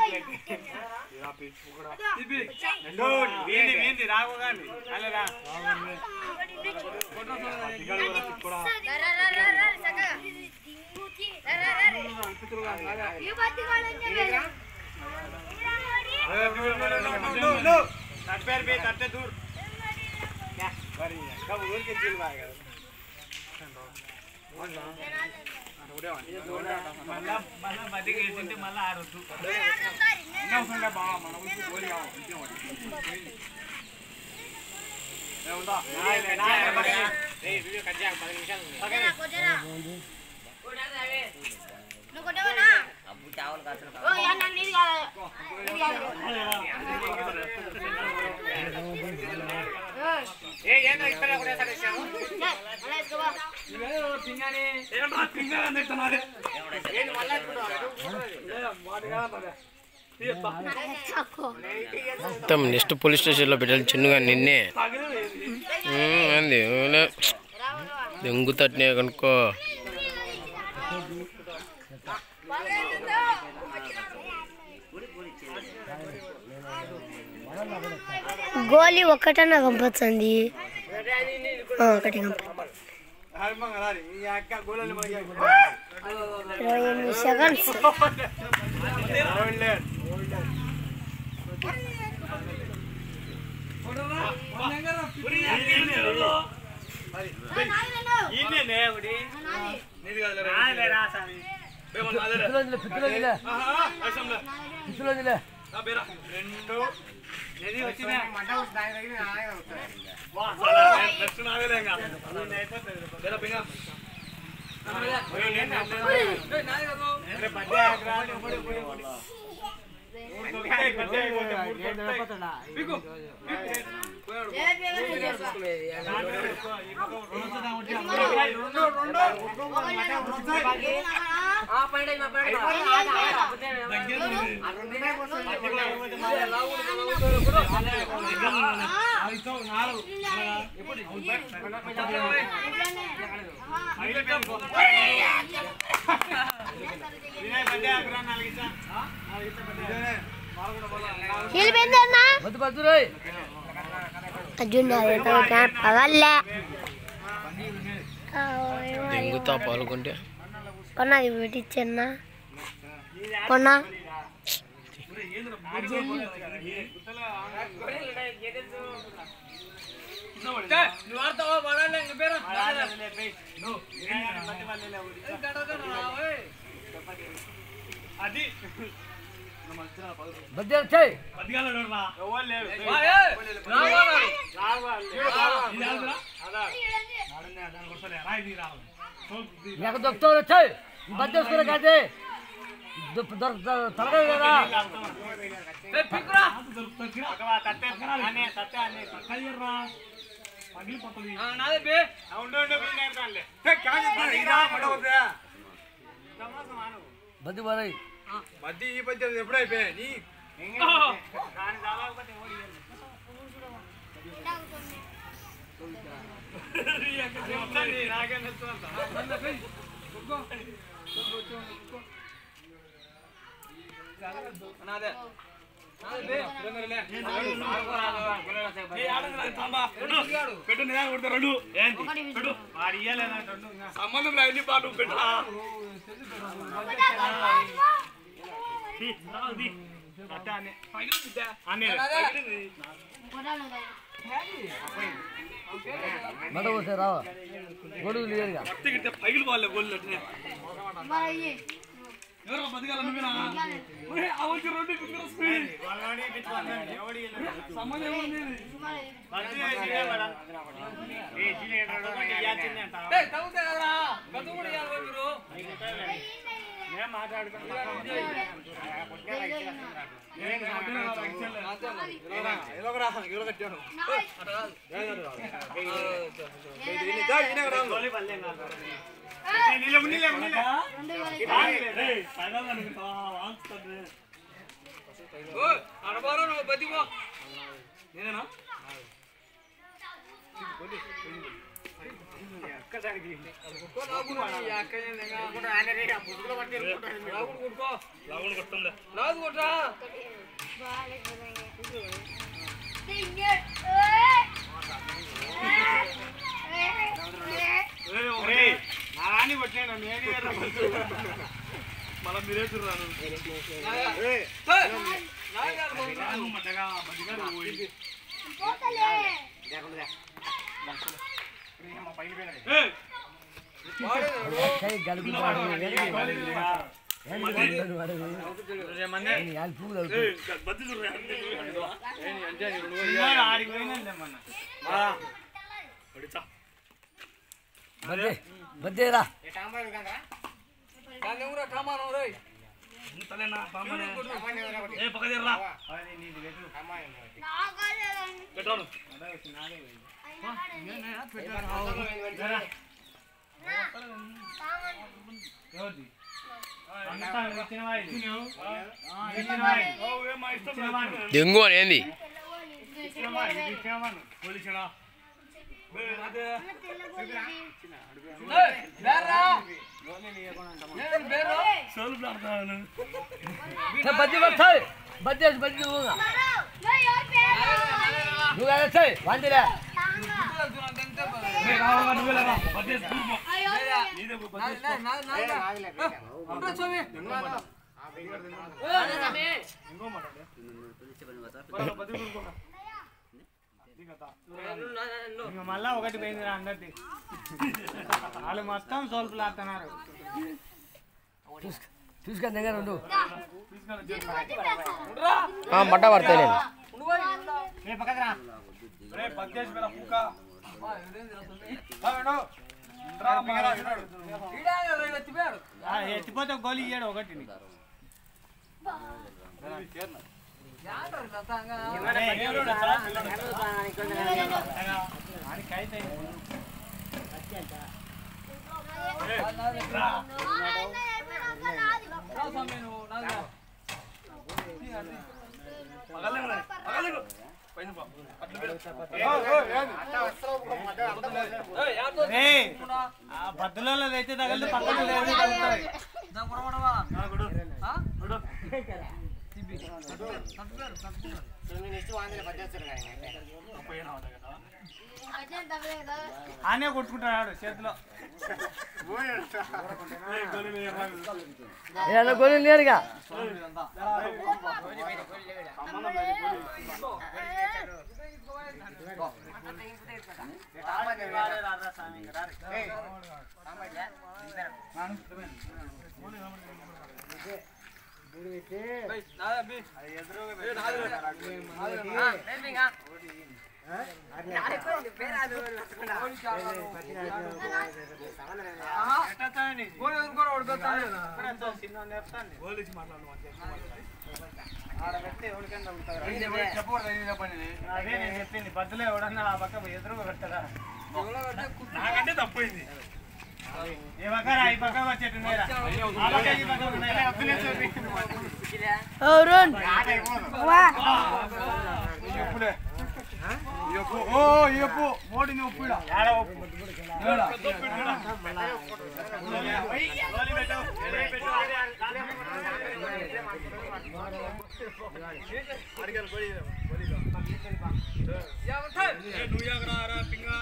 ఏంది ఏంది రావు కానీ అలా రా తప్పేరు బే తట్టే దూర్ మరి కబ ఊరికి దిల్ బాగా మళ్ళా మళ్ళా బతికి వేసింటే మళ్ళా ఆడొద్దు ఇంకా బాగా మన ఊరికి గోలి కావాలి వీడియో కట్ చేయాలి పది నిమిషాలు నువ్వు కొట్టేవనా ఓ యాన్న నీది కాదు నీది కాదు ఏ ఏంటో ఇక్కడ కూడా సరేసాను అలా ఎత్తుకోవా ఏంట్రా పింగాని అందిస్తున్నారు ఏంటి మళ్ళా మొత్తం నెక్స్ట్ పోలీస్ స్టేషన్లో పెట్టాలి చిన్నగా నిన్నే ఉమ్, అంది ఊలే. దెంగు తట్టినే కనుక్కో గోలీ ఒక్కటన్నా కంపొచ్చింది ఒకటి కంప ఈ అక్క గోళాలు ఇరవై ఎనిమిది సెకండ్స్ ఈయనే ఒకటి నీది కాదులే రా స్వామి రెండు ఇది వచ్చిందా వా, చాలా నెక్స్ట్ నాగలే ఇంకా. ఇది అయిపోతుంది. బేరా పింగా. ఓయ్, నేను నేను- అరే, బడ్డే ఆగరా, ఒకటి, ఒకటి, ఒకటి. మూడు దొరుకుతాయి, బడ్డే అయిపోతే మూడు దొరుకుతాయి. పీకు. పోయాడు. దాంట్లో పెట్టుకో. ఈ పక్క రెండు వస్తుందా, ఒకటి? రెండు, రెండు. దగ్గర ఉంది. వెళ్ళిపోయింది అన్న అర్జున్ పగల్లే దెంగుతా పాల్గొంటే కొన్నది పెట్టించన్న కొన్నా నువ్వు ఆడతావా వాడాలి ఇంక పేరు అది పదిగాలు రా ఎవరు లేరు దొక్కుతావు వచ్చాయి బద్దెస్తున్నా కాదే తలగా లేదా బద్ది బారై మధ్య ఈ పద్ధతి ఎప్పుడైపోయా నీ పెట్టు నేను కొడతా రెండు ఏంటి పెట్టు వాడు ఇయ్యలేదా రెండు సంబంధం లేదు ఎన్ని పాటు పెట్టు మడ పోసే రావా గొడుగు లేరుగా పగిలి వాళ్ళ గోళ్ళు ఎవరో బతికాల నువ్వేనా ఒరే, ఆ వచ్చి రెండు పిక్కలు వస్తాయి. సంబంధం ఏముంది ఇది? ఏయ్, తగ్గుతాయి కదరా. గతం కూడా ఇవ్వాలి మీరు. ఓ, అడబారో నువ్వు బతికో. నేనేనా నాని కొట్టాను నేను మళ్ళీ మీరే చూడరాను మడ్డగా మధ్యగా పోయి కై గలుపు అల్పు బద్దు ఆడికి పోయినా మొన్న బద్దే బద్దేరా తలేనా బామ్మనే ఏ పక్క తీర్రా పెట్టాను ఎవరిది అంతా ఇచ్చిన వాడి ఇచ్చిన వాడి ఓ ఏ మా ఇష్టం వాడి దెంగు అని ఏంది ఇచ్చిన వాడి ఇచ్చిన వాడి పోలీసుడా అదే సోలు పడతాను బద్ది వచ్చాయి బద్దే బద్ది నువ్వు నువ్వు వచ్చాయి వందిలే నువ్వేలా బద్దే దూర్పో నీదే బద్దే మళ్ళా ఒకటి పోయింది అందరి వాళ్ళు మొత్తం సోల్పులు ఆడుతున్నారు చూసుకొని దగ్గర ఉండు ఆ, మట్ట పడతాయి నేను రే పక్కన రే పక్కేసి పెడ కుక్క ఎత్తిపోతే గోలి ఇయ్యాడు ఒకటి బద్దలలో అయితే తగలితే పక్కన లేదు తగులుతాయి. ఆ, గుడు. గుడు. ఆనే కొట్టుకుంటాడు చేతిలో ఏయ్, గోలి మీద ఎర్రగా. ఏదో కొని లేరుగా అదే నేను చెప్పింది బద్దలో ఎవడన్నా ఆ పక్క ఎదురుగా పెడతారా నాకంటే తప్పోయింది ఏ పక్క రా, ఈ పక్క వచ్చేట్టు నేరా. ఆ పక్క ఈ పక్క ఉన్నాయిరా. వద్దులే చూపి. ఈ ఉప్పులే. ఈ ఉప్పు. ఓ ఈ ఉప్పు మోడిని ఉప్పు ఈడ. ఏడ ఉప్పు? ఈడ. గోలి పెట్టు. గోలి పెట్టు. అడిగారు గోలి గోలి ఏ, నువ్వు ఎక్కడా రా, పింగా?